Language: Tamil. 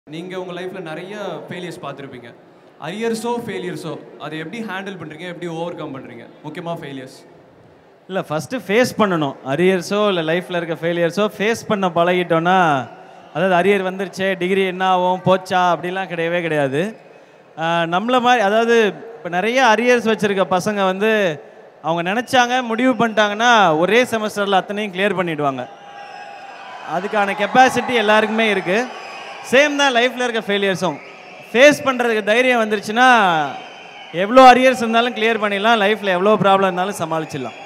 நீங்கள் உங்கள் லைஃப்பில் நிறைய ஃபெயிலியர்ஸ் பார்த்துருப்பீங்க அரியர்ஸோ ஃபெயிலியர்ஸோ அதை எப்படி ஹேண்டில் பண்ணுறீங்க எப்படி ஓவர் கம் பண்ணுறீங்க முக்கியமாக ஃபெயிலியர்ஸ் இல்லை ஃபஸ்ட்டு ஃபேஸ் பண்ணணும் அரியர்ஸோ இல்லை லைஃப்பில் இருக்க ஃபெயிலியர்ஸோ ஃபேஸ் பண்ண பழகிட்டோன்னா அதாவது அரியர் வந்துருச்சே டிகிரி என்ன ஆகும் போச்சா அப்படிலாம் கிடையவே கிடையாது ஆஹ் நம்மள மாதிரி அதாவது இப்போ நிறைய அரியர்ஸ் வச்சுருக்க பசங்க வந்து அவங்க நினச்சாங்க முடிவு பண்ணிட்டாங்கன்னா ஒரே செமஸ்டரில் அத்தனையும் கிளியர் பண்ணிடுவாங்க அதுக்கான கெப்பாசிட்டி எல்லாருக்குமே இருக்குது சேம் தான் லைஃப்பில் இருக்க ஃபெயிலியர்ஸும் ஃபேஸ் பண்ணுறதுக்கு தைரியம் வந்துருச்சுன்னா எவ்வளோ அரியர்ஸ் இருந்தாலும் கிளியர் பண்ணிடலாம் லைஃப்பில் எவ்வளோ ப்ராப்ளம் இருந்தாலும் சமாளிச்சிடலாம்